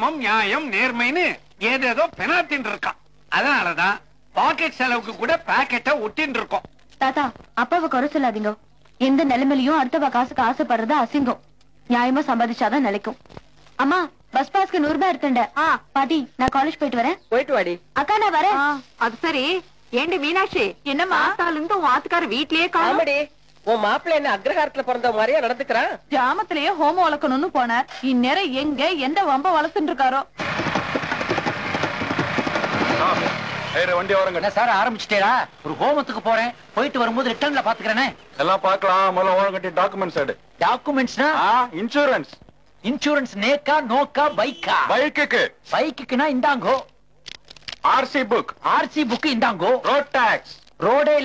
தர்மம் நியாயம் நேர்மைன்னு ஏதேதோ பெனாத்தின் இருக்கான் அதனாலதான் பாக்கெட் செலவுக்கு கூட பாக்கெட்டை ஒட்டின்னு இருக்கோம் தாத்தா அப்பாவை குறை சொல்லாதீங்க எந்த நிலைமையிலயும் அடுத்தவ காசுக்கு ஆசைப்படுறது அசிங்கம் நியாயமா சம்பாதிச்சாதான் நிலைக்கும் அம்மா பஸ் பாஸ்க்கு நூறு ரூபாய் எடுத்துண்ட பாட்டி நான் காலேஜ் போயிட்டு வரேன் போயிட்டு வாடி அக்கா நான் வரேன் அது சரி ஏண்டி மீனாட்சி என்னம்மா ஆத்தால இருந்து உன் ஆத்துக்கார வீட்லயே காணும் ஆமாடி உன் மாப்பிள்ளை என்ன அக்ரஹாரத்துல பிறந்த மாதிரியா நடந்துக்கிறான் கிராமத்திலேயே ஹோமம் வளர்க்கணும்னு போனார் இந்நேரம் எங்க எந்த வம்ப வளர்த்துட்டு இருக்காரோ வண்டி வரங்க என்ன சார் ஆரம்பிச்சிட்டேடா ஒரு ஹோமத்துக்கு போறேன் போயிட்டு வரும்போது ரிட்டர்ன்ல பாத்துக்கிறேனே எல்லாம் பார்க்கலாம் முதல்ல ஓரம் கட்டி டாக்குமெண்ட்ஸ் எடு டாக்குமெண்ட்ஸ்னா இன்சூரன்ஸ் இன்சூரன்ஸ் நேக்கா நோக்கா பைக்கா பைக்குக்கு பைக்குக்குனா இந்தாங்கோ ஆர்சி புக் ஆர்சி புக் இந்தாங்கோ ரோட் டாக்ஸ் ரோடே